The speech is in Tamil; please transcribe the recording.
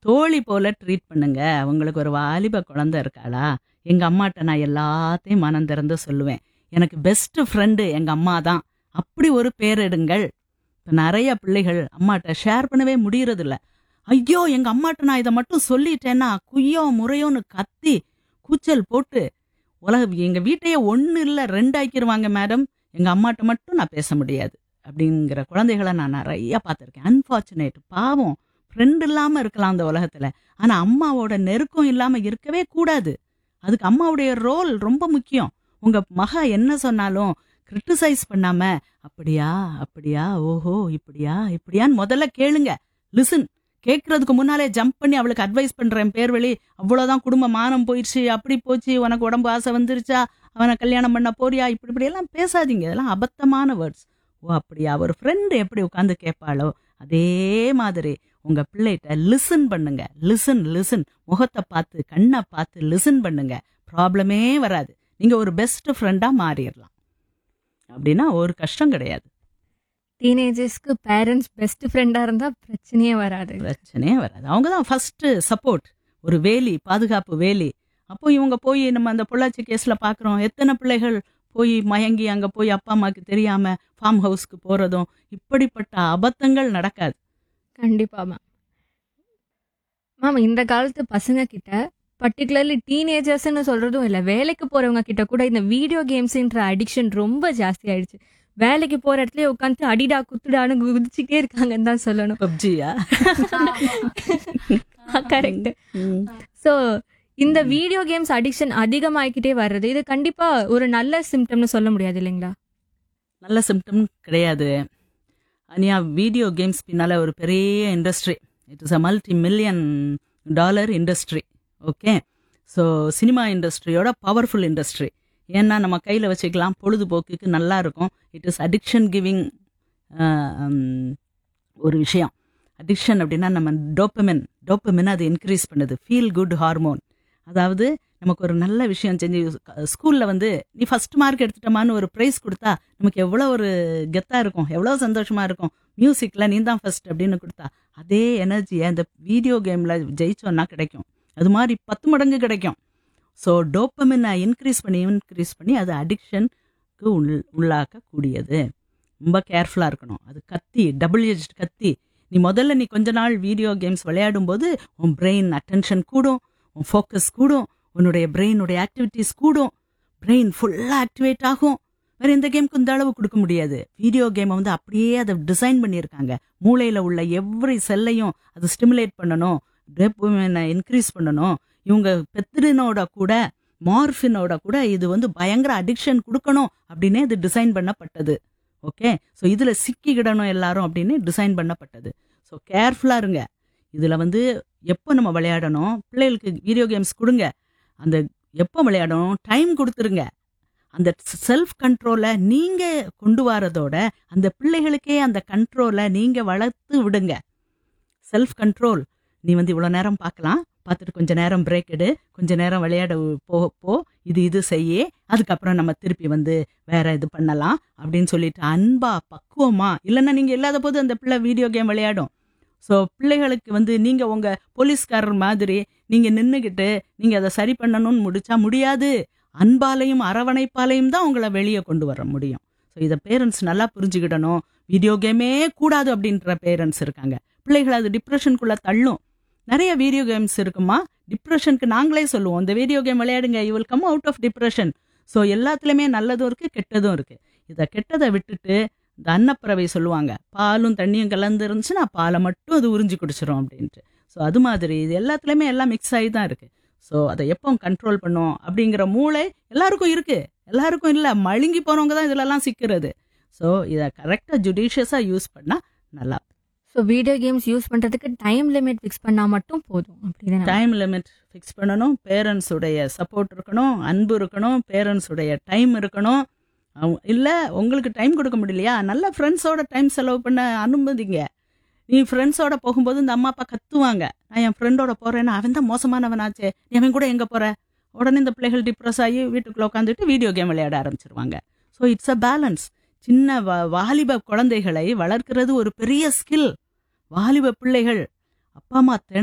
தோழி போல ட்ரீட் பண்ணுங்க உங்களுக்கு ஒரு வாலிப குழந்தை இருக்காளா எங்க அம்மாட்ட நான் எல்லாத்தையும் மனம் திறந்து சொல்லுவேன் எனக்கு பெஸ்ட் ஃப்ரெண்டு எங்க அம்மா தான் அப்படி ஒரு பேரிடுங்கள் இப்ப நிறைய பிள்ளைகள் அம்மாட்ட ஷேர் பண்ணவே முடியறதில்ல ஐயோ எங்க அம்மாட்ட நான் இதை மட்டும் சொல்லிட்டேன்னா குய்யோ முறையோன்னு கத்தி கூச்சல் போட்டு உலக எங்க வீட்டையே ஒண்ணு இல்ல ரெண்டு ஆக்கிருவாங்க மேடம் எங்க அம்மாட்ட மட்டும் நான் பேச முடியாது அப்படிங்கிற குழந்தைகளை நான் நிறைய பார்த்துருக்கேன் அன்பார்ச்சுனேட் பாவம் ஃப்ரெண்ட் இல்லாம இருக்கலாம் அந்த உலகத்துல ஆனா அம்மாவோட நெருக்கம் இல்லாம இருக்கவே கூடாது அதுக்கு அம்மாவுடைய ரோல் ரொம்ப முக்கியம் உங்க மகா என்ன சொன்னாலும் கிரிட்டிசைஸ் பண்ணாம அப்படியா அப்படியா ஓஹோ இப்படியா இப்படியான்னு முதல்ல கேளுங்க லிசன் கேட்கறதுக்கு முன்னாலே ஜம்ப் பண்ணி அவளுக்கு அட்வைஸ் பண்றேன் பேர் வழி அவ்வளவுதான் குடும்ப மானம் போயிடுச்சு அப்படி போச்சு உனக்கு உடம்பு ஆசை வந்துருச்சா அவனை கல்யாணம் பண்ண போறியா இப்படி இப்படி எல்லாம் பேசாதீங்க இதெல்லாம் அபத்தமான வேர்ட்ஸ் ஓ அப்படியா ஒரு ஃப்ரெண்டு எப்படி உட்காந்து கேட்பாளோ அதே மாதிரி உங்க பிள்ளைகிட்ட லிசன் பண்ணுங்க லிசன் லிசன் முகத்தை பார்த்து கண்ணை பார்த்து லிசன் பண்ணுங்க ப்ராப்ளமே வராது நீங்க ஒரு பெஸ்ட் ஃப்ரெண்டா மாறிடலாம் அப்படின்னா ஒரு கஷ்டம் கிடையாது டீனேஜர்ஸ்க்கு பேரண்ட்ஸ் பெஸ்ட் ஃப்ரெண்டா இருந்தா பிரச்சனையே வராது பிரச்சனையே வராது அவங்க தான் ஃபர்ஸ்ட் சப்போர்ட் ஒரு வேலி பாதுகாப்பு வேலி அப்போ இவங்க போய் நம்ம அந்த பொள்ளாச்சி கேஸ்ல பாக்குறோம் எத்தனை பிள்ளைகள் போய் மயங்கி அங்க போய் அப்பா அம்மாக்கு தெரியாம ஃபார்ம் ஹவுஸ்க்கு போறதும் இப்படிப்பட்ட அபத்தங்கள் நடக்காது கண்டிப்பா மேம் மேம் இந்த காலத்து பசங்க கிட்ட பர்டிகுலர்லி டீனேஜர்ஸ்னு சொல்றதும் இல்ல வேலைக்கு போறவங்க கிட்ட கூட இந்த வீடியோ கேம்ஸ்ன்ற அடிக்ஷன் ரொம்ப ஜாஸ்தி ஆயிடுச்சு வேலைக்கு போற இடத்துல உட்காந்து அடிடா குத்துடான்னு குதிச்சுட்டே இருக்காங்கன்னு தான் சொல்லணும் பப்ஜியா கரெக்ட் ஸோ இந்த வீடியோ கேம்ஸ் அடிக்ஷன் அதிகமாகிக்கிட்டே வர்றது இது கண்டிப்பா ஒரு நல்ல சிம்டம்னு சொல்ல முடியாது இல்லைங்களா நல்ல சிம்டம் கிடையாது அனியா வீடியோ கேம்ஸ் பின்னால ஒரு பெரிய industry it is a multi million dollar industry okay so cinema இண்டஸ்ட்ரியோட பவர்ஃபுல் இண்டஸ்ட்ரி ஏன்னா நம்ம கையில் வச்சுக்கலாம் பொழுதுபோக்குக்கு நல்லா இருக்கும் இட் இஸ் அடிக்ஷன் கிவிங் ஒரு விஷயம் அடிக்ஷன் அப்படின்னா நம்ம டோப்பமின் டோப்பமின் அது இன்க்ரீஸ் பண்ணுது ஃபீல் குட் ஹார்மோன் அதாவது நமக்கு ஒரு நல்ல விஷயம் செஞ்சு ஸ்கூல்ல வந்து நீ ஃபர்ஸ்ட் மார்க் எடுத்துட்டமான்னு ஒரு ப்ரைஸ் கொடுத்தா நமக்கு எவ்வளோ ஒரு கெத்தா இருக்கும் எவ்வளோ சந்தோஷமா இருக்கும் மியூசிக்ல நீ தான் ஃபர்ஸ்ட் அப்படின்னு கொடுத்தா அதே எனர்ஜியை அந்த வீடியோ கேம்ல ஜெயிச்சோன்னா கிடைக்கும் அது மாதிரி பத்து மடங்கு கிடைக்கும் ஸோ டோப்பமினை இன்க்ரீஸ் பண்ணி இன்க்ரீஸ் பண்ணி அது அடிக்ஷனுக்கு உள் உள்ளாக்கக்கூடியது ரொம்ப கேர்ஃபுல்லாக இருக்கணும் அது கத்தி டபுள் ஏஜ் கத்தி நீ முதல்ல நீ கொஞ்ச நாள் வீடியோ கேம்ஸ் விளையாடும் போது உன் பிரெயின் அட்டென்ஷன் கூடும் உன் ஃபோக்கஸ் கூடும் உன்னுடைய பிரெயினுடைய ஆக்டிவிட்டிஸ் கூடும் பிரெயின் ஃபுல்லாக ஆக்டிவேட் ஆகும் வேற எந்த கேமுக்கு இந்த அளவு கொடுக்க முடியாது வீடியோ கேமை வந்து அப்படியே அதை டிசைன் பண்ணியிருக்காங்க மூளையில் உள்ள எவ்ரி செல்லையும் அது ஸ்டிமுலேட் பண்ணணும் டோப்பமினை இன்க்ரீஸ் பண்ணணும் இவங்க பெத்திரினோட கூட மார்ஃபினோட கூட இது வந்து பயங்கர அடிக்ஷன் கொடுக்கணும் அப்படின்னே இது டிசைன் பண்ணப்பட்டது ஓகே ஸோ இதில் சிக்கிக்கிடணும் எல்லாரும் அப்படின்னு டிசைன் பண்ணப்பட்டது ஸோ கேர்ஃபுல்லாக இருங்க இதில் வந்து எப்போ நம்ம விளையாடணும் பிள்ளைகளுக்கு வீடியோ கேம்ஸ் கொடுங்க அந்த எப்போ விளையாடணும் டைம் கொடுத்துருங்க அந்த செல்ஃப் கண்ட்ரோலை நீங்கள் கொண்டு வரதோட அந்த பிள்ளைகளுக்கே அந்த கண்ட்ரோலை நீங்கள் வளர்த்து விடுங்க செல்ஃப் கண்ட்ரோல் நீ வந்து இவ்வளோ நேரம் பார்க்கலாம் பார்த்துட்டு கொஞ்ச நேரம் பிரேக் எடு கொஞ்ச நேரம் விளையாட போ போ இது இது செய்ய அதுக்கப்புறம் நம்ம திருப்பி வந்து வேற இது பண்ணலாம் அப்படின்னு சொல்லிட்டு அன்பா பக்குவமா இல்லைன்னா நீங்க இல்லாத போது அந்த பிள்ளை வீடியோ கேம் விளையாடும் ஸோ பிள்ளைகளுக்கு வந்து நீங்க உங்க போலீஸ்காரர் மாதிரி நீங்க நின்றுக்கிட்டு நீங்க அதை சரி பண்ணணும்னு முடிச்சா முடியாது அன்பாலையும் அரவணைப்பாலையும் தான் உங்களை வெளியே கொண்டு வர முடியும் ஸோ இதை பேரண்ட்ஸ் நல்லா புரிஞ்சுக்கிடணும் வீடியோ கேமே கூடாது அப்படின்ற பேரண்ட்ஸ் இருக்காங்க பிள்ளைகளை அது டிப்ரெஷனுக்குள்ள தள்ளும் நிறைய வீடியோ கேம்ஸ் இருக்குமா டிப்ரெஷனுக்கு நாங்களே சொல்லுவோம் இந்த வீடியோ கேம் விளையாடுங்க you will come out of depression so எல்லாத்துலேயுமே நல்லதும் இருக்கு கெட்டதும் இருக்கு இதை கெட்டதை விட்டுட்டு இந்த அன்னப்பறவை சொல்லுவாங்க பாலும் தண்ணியும் கலந்து இருந்துச்சுன்னா பாலை மட்டும் அது உறிஞ்சி குடிச்சிரும் அப்படின்ட்டு ஸோ அது மாதிரி இது எல்லாத்துலேயுமே எல்லாம் மிக்ஸ் ஆகி தான் இருக்கு ஸோ அதை எப்போ கண்ட்ரோல் பண்ணும் அப்படிங்கிற மூளை எல்லாருக்கும் இருக்கு எல்லாருக்கும் இல்லை மழுங்கி போறவங்க தான் இதுலலாம் சிக்கிறது ஸோ இதை கரெக்டாக ஜுடிஷியஸாக யூஸ் பண்ணால் நல்லா ஸோ வீடியோ கேம்ஸ் யூஸ் பண்றதுக்கு டைம் லிமிட் ஃபிக்ஸ் பண்ணா மட்டும் போதும் அப்படின்னு டைம் லிமிட் ஃபிக்ஸ் பண்ணணும் பேரண்ட்ஸ் உடைய சப்போர்ட் இருக்கணும் அன்பு இருக்கணும் பேரண்ட்ஸ் உடைய டைம் இருக்கணும் அவங்க- இல்ல உங்களுக்கு டைம் கொடுக்க முடியலையா நல்ல ஃப்ரெண்ட்ஸோட டைம் செலவு பண்ண அனுமதிங்க நீ ஃப்ரெண்ட்ஸோட போகும்போது இந்த அம்மா அப்பா கத்துவாங்க நான் என் ஃப்ரெண்டோட போறேன்னா அவன் தான் மோசமானவனாச்சே நீ அவன் கூட எங்க போற உடனே இந்த பிள்ளைகள் டிப்ரெஸ் ஆகி வீட்டுக்குள்ள உட்காந்துட்டு வீடியோ கேம் விளையாட ஆரம்பிச்சிருவாங்க ஸோ இட்ஸ் அ பேலன்ஸ் சின்ன வ- வாலிப குழந்தைகளை வளர்க்கிறது ஒரு பெரிய ஸ்கில் வாலிப பிள்ளைகள் அப்பா அம்மா